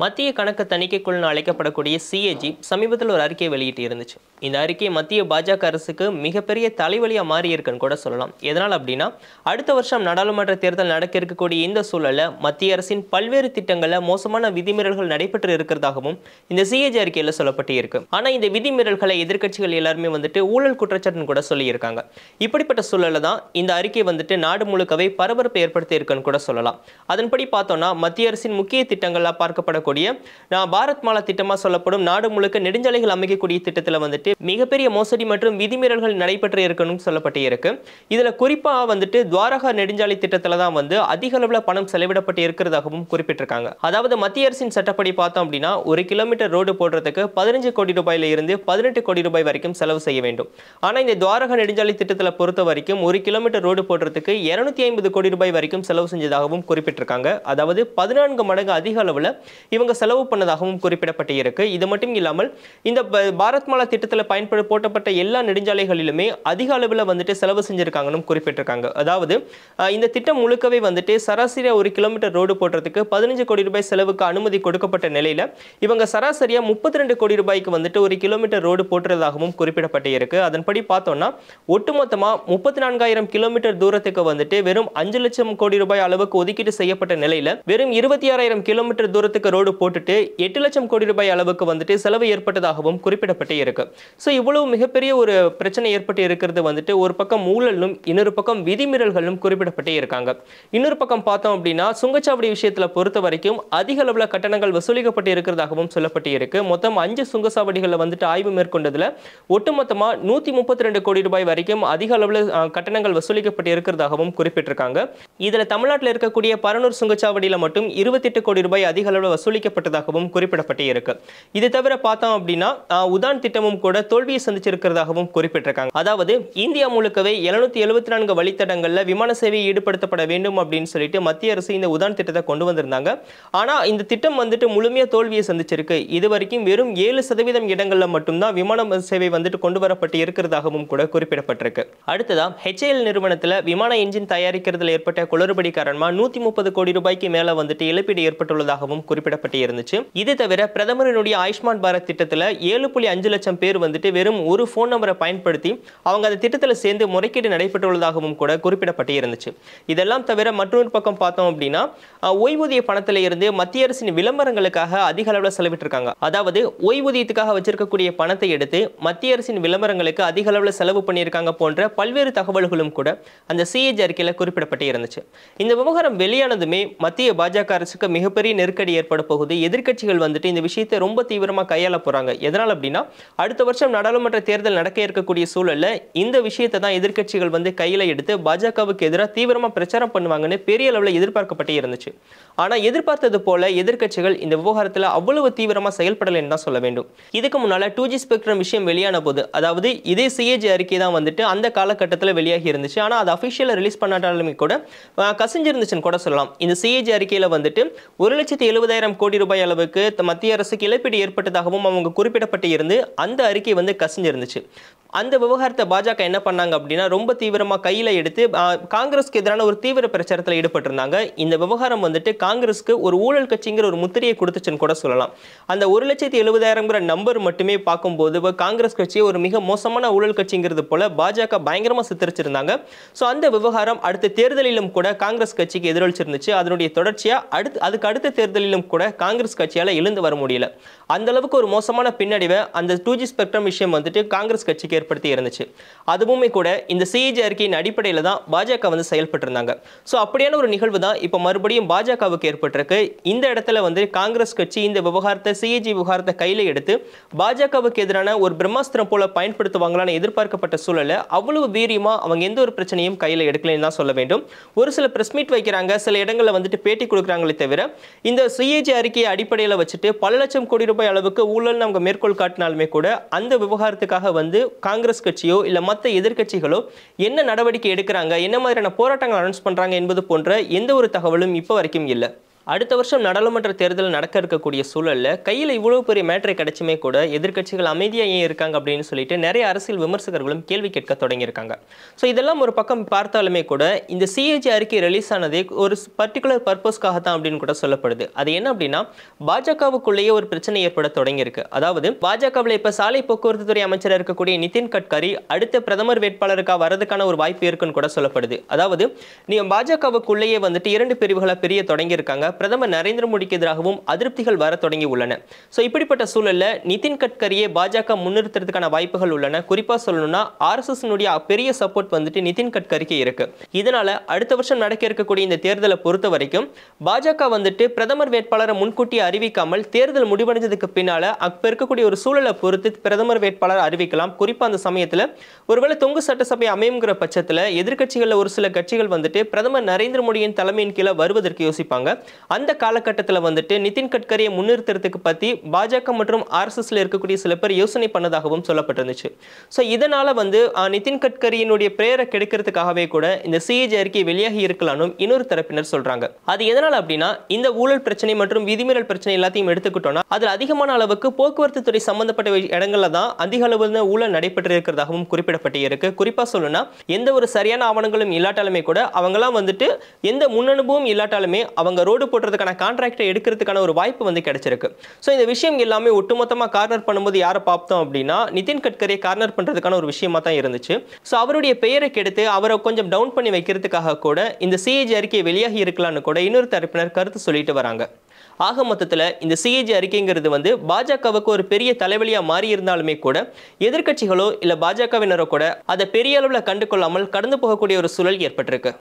மத்திய கணக்கு தணிக்கைக்குழுன்னு அழைக்கப்படக்கூடிய சிஏஜி சமீபத்தில் ஒரு அறிக்கையை வெளியிட்டு இருந்துச்சு இந்த அறிக்கை மத்திய பாஜக அரசுக்கு மிகப்பெரிய தலைவலியாக மாறி இருக்குன்னு கூட சொல்லலாம் எதனால் அப்படின்னா அடுத்த வருஷம் நாடாளுமன்ற தேர்தல் நடக்க இருக்கக்கூடிய இந்த சூழல்ல மத்திய அரசின் பல்வேறு திட்டங்களில் மோசமான விதிமீறல்கள் நடைபெற்று இருக்கிறதாகவும் இந்த சிஏஜி அறிக்கையில் சொல்லப்பட்டு இருக்கு ஆனால் இந்த விதிமீறல்களை எதிர்க்கட்சிகள் எல்லாருமே வந்துட்டு ஊழல் குற்றச்சாட்டுன்னு கூட சொல்லியிருக்காங்க இப்படிப்பட்ட சூழல்ல தான் இந்த அறிக்கை வந்துட்டு நாடு முழுக்கவே பரபரப்பை ஏற்படுத்தி இருக்குன்னு கூட சொல்லலாம் அதன்படி பார்த்தோம்னா மத்திய அரசின் முக்கிய திட்டங்களாக பார்க்கப்படக்கூடிய நான் பாரத் மாலா திட்டமாக சொல்லப்படும் நாடு முழுக்க நெடுஞ்சாலைகள் அமைக்கக்கூடிய திட்டத்தில் வந்துட்டு மிகப்பெரிய மோசடி மற்றும் விதிமீறல்கள் நடைபெற்று இருக்கணும்னு சொல்லப்பட்டு இருக்கு இதில் குறிப்பாக வந்துட்டு துவாரகா நெடுஞ்சாலை திட்டத்தில் தான் வந்து அதிக அளவில் பணம் செலவிடப்பட்டு இருக்கிறதாகவும் குறிப்பிட்டிருக்காங்க அதாவது மத்திய அரசின் சட்டப்படி பார்த்தோம் அப்படின்னா ஒரு கிலோமீட்டர் ரோடு போடுறதுக்கு பதினஞ்சு கோடி ரூபாயில இருந்து பதினெட்டு கோடி ரூபாய் வரைக்கும் செலவு செய்ய வேண்டும் ஆனால் இந்த துவாரகா நெடுஞ்சாலை திட்டத்தில் பொறுத்த வரைக்கும் ஒரு கிலோமீட்டர் ரோடு போடுறதுக்கு இருநூத்தி ஐம்பது கோடி ரூபாய் வரைக்கும் செலவு செஞ்சதாகவும் குறிப்பிட்டிருக்காங்க அதாவது பதினான்கு மடங்கு அதிக அளவில் இவங்க செலவு பண்ணதாகவும் குறிப்பிடப்பட்டு இருக்கு இது மட்டும் இல்லாமல் இந்த ப- பாரத் மாலா திட்டத்தில் பயன்படு போட்டப்பட்ட எல்லா நெடுஞ்சாலைகளிலுமே அதிக அளவில் வந்துட்டு செலவு செஞ்சிருக்காங்கன்னு குறிப்பிட்டிருக்காங்க அதாவது அஹ், இந்த திட்டம் முழுக்கவே வந்துட்டு சராசரியாக ஒரு கிலோமீட்டர் ரோடு போடுறதுக்கு பதினஞ்சு கோடி ரூபாய் செலவுக்கு அனுமதி கொடுக்கப்பட்ட நிலையில இவங்க சராசரியாக முப்பத்தி ரெண்டு கோடி ரூபாய்க்கு வந்துட்டு ஒரு கிலோமீட்டர் ரோடு போட்டுறதாகவும் குறிப்பிடப்பட்டு இருக்கு அதன்படி பார்த்தோம்னா ஒட்டுமொத்தமாக முப்பத்தி நான்காயிரம் கிலோமீட்டர் தூரத்துக்கு வந்துட்டு வெறும் அஞ்சு லட்சம் கோடி ரூபாய் அளவுக்கு ஒதுக்கீடு செய்யப்பட்ட நிலையில வெறும் இருபத்தி ஆறாயிரம் கிலோமீட்டர் தூரத்துக்கு ரோடு போட்டுட்டு எட்டு லட்சம் கோடி ரூபாய் அளவுக்கு வந்துட்டு செலவு ஏற்பட்டதாகவும் குறிப்பிடப்பட்டு இருக்கு ஸோ இவ்வளவு மிகப்பெரிய ஒரு பிரச்சனை ஏற்பட்டு இருக்கிறது வந்துட்டு ஒரு பக்கம் ஊழலும் இன்னொரு பக்கம் விதிமீறல்களும் குறிப்பிடப்பட்டே இருக்காங்க இன்னொரு பக்கம் பார்த்தோம் அப்படின்னா சுங்கச்சாவடி விஷயத்துல பொறுத்த வரைக்கும் அதிக அளவில் கட்டணங்கள் வசூலிக்கப்பட்டு இருக்கிறதாகவும் சொல்லப்பட்டு இருக்கு மொத்தம் அஞ்சு சுங்கச்சாவடிகளில் வந்துட்டு ஆய்வு மேற்கொண்டதுல ஒட்டுமொத்தமா நூத்தி முப்பத்தி ரெண்டு கோடி ரூபாய் வரைக்கும் அதிக அளவில் அஹ், கட்டணங்கள் வசூலிக்கப்பட்டு இருக்கிறதாகவும் குறிப்பிட்டிருக்காங்க இதுல தமிழ்நாட்டில் இருக்கக்கூடிய பரனூர் சுங்கச்சாவடியில மட்டும் இருபத்தெட்டு கோடி ரூபாய் அதிக அளவில் வசூலிக்கப்பட்டதாகவும் குறிப்பிடப்பட்டு இருக்கு இது தவிர பார்த்தோம் அப்படின்னா அஹ், உதான் திட்டமும் கூட தோல்வியை சந்திச்சிருக்கிறதாகவும் குறிப்பிட்டிருக்காங்க அதாவது இந்தியா முழுக்கவே எழுநூத்தி எழுபத்தி நான்கு வழித்தடங்கள்ல விமான சேவை ஈடுபடுத்தப்பட வேண்டும் அப்படின்னு சொல்லிட்டு மத்திய அரசு இந்த உதான் திட்டத்தை கொண்டு வந்திருந்தாங்க ஆனா இந்த திட்டம் வந்துட்டு முழுமையா தோல்வியை சந்திச்சிருக்கு இது வரைக்கும் வெறும் ஏழு சதவீதம் இடங்கள்ல மட்டும்தான் விமான சேவை வந்துட்டு கொண்டு வரப்பட்டு இருக்கிறதாகவும் கூட குறிப்பிடப்பட்டிருக்கு அடுத்ததா ஹெச்ஏஎல் நிறுவனத்துல விமான என்ஜின் தயாரிக்கிறதுல ஏற்பட்ட குளறுபடி காரணமா நூத்தி முப்பது கோடி ரூபாய்க்கு மேல வந்துட்டு இழப்பீடு ஏற்பட்டுள்ளதாகவும் குறிப்பிடப்பட்டு இருந்துச்சு இது தவிர பிரதமரினுடைய ஆயுஷ்மான் பாரத் திட்டத்துல ஏழு புள்ளி அஞ்சு லட்சம் பேர் வந்துட்டு வெறும் ஒரு ஃபோன் நம்பரை பயன்படுத்தி அவங்க அந்த திட்டத்துல சேர்ந்து முறைகேடு நடைபெற்றுள்ளதாகவும் கூட குறிப்பிடப்பட்டு இருந்துச்சு இதெல்லாம் தவிர மற்றொரு பக்கம் பார்த்தோம் அப்படின்னா அஹ், ஓய்வூதிய பணத்துல இருந்து மத்திய அரசின் விளம்பரங்களுக்காக அதிக அளவில் செலவிட்டிருக்காங்க அதாவது ஓய்வூதியத்துக்காக வச்சிருக்கக்கூடிய பணத்தை எடுத்து மத்திய அரசின் விளம்பரங்களுக்கு அதிக அளவில் செலவு பண்ணியிருக்காங்க போன்ற பல்வேறு தகவல்களும் கூட அந்த சிஏஜி அறிக்கையில் குறிப்பிடப்பட்டு இருந்துச்சு இந்த விவகாரம் வெளியானதுமே மத்திய பாஜக அரசுக்கு மிகப்பெரிய நெருக்கடி ஏற்பட போகுது எதிர்க்கட்சிகள் வந்துட்டு இந்த விஷயத்தை ரொம்ப தீவிரமாக கையாள போறாங்க எதனால் அப்படின்னா அடுத்த வருஷம் நாடாளுமன்ற தேர்தல் நடக்க இருக்கக்கூடிய சூழல்ல இந்த விஷயத்தை தான் எதிர்க்கட்சிகள் வந்து கையில எடுத்து பாஜகவுக்கு எதிராக தீவிரமா பிரச்சாரம் பண்ணுவாங்கன்னு பெரிய அளவில் எதிர்பார்க்கப்பட்டே இருந்துச்சு ஆனா எதிர்பார்த்தது போல எதிர்க்கட்சிகள் இந்த விவகாரத்துல அவ்வளவு தீவிரமா செயல்படலைன்னு தான் சொல்ல வேண்டும் இதுக்கு முன்னால டூ ஜி ஸ்பெக்ட்ரம் விஷயம் வெளியான போது அதாவது இதே சிஏஜி அறிக்கை தான் வந்துட்டு அந்த காலகட்டத்தில் வெளியாகி இருந்துச்சு ஆனா அது அஃபிஷியலாக ரிலீஸ் பண்ணாட்டாலுமே கூட அஹ், கசிஞ்சிருந்துச்சுன்னு கூட சொல்லலாம் இந்த சிஏஜி அறிக்கையில வந்துட்டு ஒரு லட்சத்தி எழுபதாயிரம் கோடி ரூபாய் அளவுக்கு த- மத்திய அரசுக்கு இழப்பீடு ஏற்பட்டதாகவும் அவங்க குறிப்பிடப்பட்டு இருந்து அந்த அறிக்கை வந்து கசிஞ்சிருந்துச்சு அந்த விவகாரத்தை பாஜக என்ன பண்ணாங்க அப்படின்னா ரொம்ப தீவிரமா கையில எடுத்து ஆஹ், காங்கிரஸ்க்கு எதிரான ஒரு தீவிர பிரச்சாரத்தில் ஈடுபட்டிருந்தாங்க இந்த விவகாரம் வந்துட்டு காங்கிரஸ்க்கு ஒரு ஊழல் கட்சிங்கிற ஒரு முத்திரையை கொடுத்துச்சுன்னு கூட சொல்லலாம் அந்த ஒரு லட்சத்தி எழுபதாயிரங்கிற நம்பர் மட்டுமே பார்க்கும்போது இப்ப காங்கிரஸ் கட்சி ஒரு மிக மோசமான ஊழல் கட்சிங்கிறது போல பாஜக பயங்கரமா சித்தரிச்சிருந்தாங்க ஸோ அந்த விவகாரம் அடுத்த தேர்தலிலும் கூட காங்கிரஸ் கட்சிக்கு எதிரொலிச்சிருந்துச்சு அதனுடைய தொடர்ச்சியா அடுத்து அதுக்கு அடுத்த தேர்தலிலும் கூட காங்கிரஸ் கட்சியால எழுந்து வர முடியல அந்த அளவுக்கு ஒரு மோசமான பின்னடைவை அந்த டூ ஜி ஸ்பெக்ட்ரம் விஷயம் வந்துட்டு காங்கிரஸ் கட்சிக்கு ஏற்படுத்தி இருந்துச்சு அதுவுமே கூட இந்த சிஏஜி அறிக்கையின் அடிப்படையில் தான் பாஜக வந்து செயல்பட்டு இருந்தாங்க ஸோ அப்படியான ஒரு நிகழ்வு தான் இப்போ மறுபடியும் பாஜகவுக்கு ஏற்பட்டிருக்கு இந்த இடத்துல வந்து காங்கிரஸ் கட்சி இந்த விவகாரத்தை சிஏஜி விவகாரத்தை கையில் எடுத்து பாஜகவுக்கு எதிரான ஒரு பிரம்மாஸ்திரம் போல பயன்படுத்துவாங்களான்னு எதிர்பார்க்கப்பட்ட சூழல்ல அவ்வளவு வீரியமா அவங்க எந்த ஒரு பிரச்சனையும் கையில் எடுக்கலைன்னு தான் சொல்ல வேண்டும் ஒரு சில பிரஸ் மீட் வைக்கிறாங்க சில இடங்களில் வந்துட்டு பேட்டி கொடுக்குறாங்களே தவிர இந்த சிஏஜி அறிக்கையை அடிப்படையில் வச்சுட்டு பல லட்சம் கோடி ரூபாய் அளவுக்கு ஊழல் அவங்க மேற்கோள் காட்டினாலுமே கூட அந்த விவகாரத்துக்காக வந்து காங்கிரஸ் கட்சியோ இல்லை மற்ற எதிர்க்கட்சிகளோ என்ன நடவடிக்கை எடுக்கிறாங்க என்ன மாதிரியான போராட்டங்கள் அனௌன்ஸ் பண்றாங்க என்பது போன்ற எந்த ஒரு தகவலும் இப்போ வரைக்கும் இல்லை அடுத்த வருஷம் நாடாளுமன்ற தேர்தல் நடக்க இருக்கக்கூடிய சூழல்ல கையில் இவ்வளவு பெரிய மேட்ரை கிடைச்சுமே கூட எதிர்க்கட்சிகள் அமைதியா ஏன் இருக்காங்க அப்படின்னு சொல்லிட்டு நிறைய அரசியல் விமர்சகர்களும் கேள்வி கேட்க தொடங்கியிருக்காங்க ஸோ இதெல்லாம் ஒரு பக்கம் பார்த்தாலுமே கூட இந்த சிஏஜி அறிக்கை ரிலீஸ் ஆனதே ஒரு பர்டிகுலர் பர்பஸ்க்காக தான் அப்படின்னு கூட சொல்லப்படுது அது என்ன அப்படின்னா பாஜகவுக்குள்ளேயே ஒரு பிரச்சனை ஏற்பட தொடங்கியிருக்கு அதாவது பாஜகவில் இப்ப சாலை போக்குவரத்து துறை அமைச்சராக இருக்கக்கூடிய நிதின் கட்கரி அடுத்த பிரதமர் வேட்பாளருக்காக வரதுக்கான ஒரு வாய்ப்பு இருக்குன்னு கூட சொல்லப்படுது அதாவது நீங்க பாஜகவுக்குள்ளேயே வந்துட்டு இரண்டு பிரிவுகளா பிரிய தொடங்கி இருக்காங்க பிரதமர் நரேந்திர மோடிக்கு எதிராகவும் அதிருப்திகள் வர தொடங்கி உள்ளன ஸோ இப்படிப்பட்ட சூழல்ல நிதின் கட்கரியை பாஜக முன்னிறுத்துறதுக்கான வாய்ப்புகள் உள்ளன குறிப்பா சொல்லணும்னா ஆர்எஸ்எஸ் பெரிய சப்போர்ட் வந்துட்டு நிதின் கட்கரிக்கு இருக்கு இதனால அடுத்த வருஷம் நடக்க இருக்கக்கூடிய இந்த தேர்தலை பொறுத்த வரைக்கும் பாஜக வந்துட்டு பிரதமர் வேட்பாளரை முன்கூட்டியே அறிவிக்காமல் தேர்தல் முடிவடைஞ்சதுக்கு பின்னால அப்ப இருக்கக்கூடிய ஒரு சூழலை பொறுத்து பிரதமர் வேட்பாளர் அறிவிக்கலாம் குறிப்பா அந்த சமயத்துல ஒருவேளை தொங்கு சட்டசபை அமையுங்கிற பட்சத்துல எதிர்க்கட்சிகள்ல ஒரு சில கட்சிகள் வந்துட்டு பிரதமர் நரேந்திர மோடியின் தலைமையின் கீழே வருவதற்கு யோசிப்பாங்க அந்த காலகட்டத்தில் வந்துட்டு நிதின் கட்கரியை முன்னிறுத்துறதுக்கு பத்தி பாஜக மற்றும் ஆர்எஸ்எஸ்ல இருக்கக்கூடிய சில பேர் யோசனை பண்ணதாகவும் சொல்லப்பட்டிருந்துச்சு ஸோ இதனால வந்து ஆஹ், நிதின் கட்கரியினுடைய பிரேரை கெடுக்கிறதுக்காகவே கூட இந்த சிஏஜி அறிக்கை வெளியாகி இருக்கலாம்னு இன்னொரு தரப்பினர் சொல்றாங்க அது எதனால அப்படின்னா இந்த ஊழல் பிரச்சனை மற்றும் விதிமீறல் பிரச்சனை எல்லாத்தையும் எடுத்துக்கிட்டோம்னா அதில் அதிகமான அளவுக்கு போக்குவரத்து துறை சம்பந்தப்பட்ட வி- இடங்கள்ல தான் அதிக அளவில் ஊழல் நடைபெற்று இருக்கிறதாகவும் குறிப்பிடப்பட்டு இருக்கு குறிப்பா சொல்லணும்னா எந்த ஒரு சரியான ஆவணங்களும் இல்லாட்டாலுமே கூட அவங்கலாம் வந்துட்டு எந்த முன்னனுபவம் இல்லாட்டாலுமே அவங்க ரோடு போடுறதுக்கான கான்ட்ராக்டை எடுக்கிறதுக்கான ஒரு வாய்ப்பு வந்து கிடைச்சிருக்கு ஸோ இந்த விஷயம் எல்லாமே ஒட்டுமொத்தமாக கார்னர் பண்ணும்போது யாரை பார்த்தோம் அப்படின்னா நிதின் கட்கரியை கார்னர் பண்ணுறதுக்கான ஒரு விஷயமா தான் இருந்துச்சு ஸோ அவருடைய பெயரை கெடுத்து அவரை கொஞ்சம் டவுன் பண்ணி வைக்கிறதுக்காக கூட இந்த சிஏஜி அறிக்கை வெளியாகி இருக்கலாம்னு கூட இன்னொரு தரப்பினர் கருத்து சொல்லிட்டு வராங்க ஆக மொத்தத்தில் இந்த சிஏஜி அறிக்கைங்கிறது வந்து பாஜகவுக்கு ஒரு பெரிய தலைவலியாக மாறி இருந்தாலுமே கூட எதிர்க்கட்சிகளோ இல்லை பாஜகவினரோ கூட அதை பெரிய அளவில் கண்டு கொள்ளாமல் கடந்து போகக்கூடிய ஒரு சூழல் ஏற்பட்டிருக்கு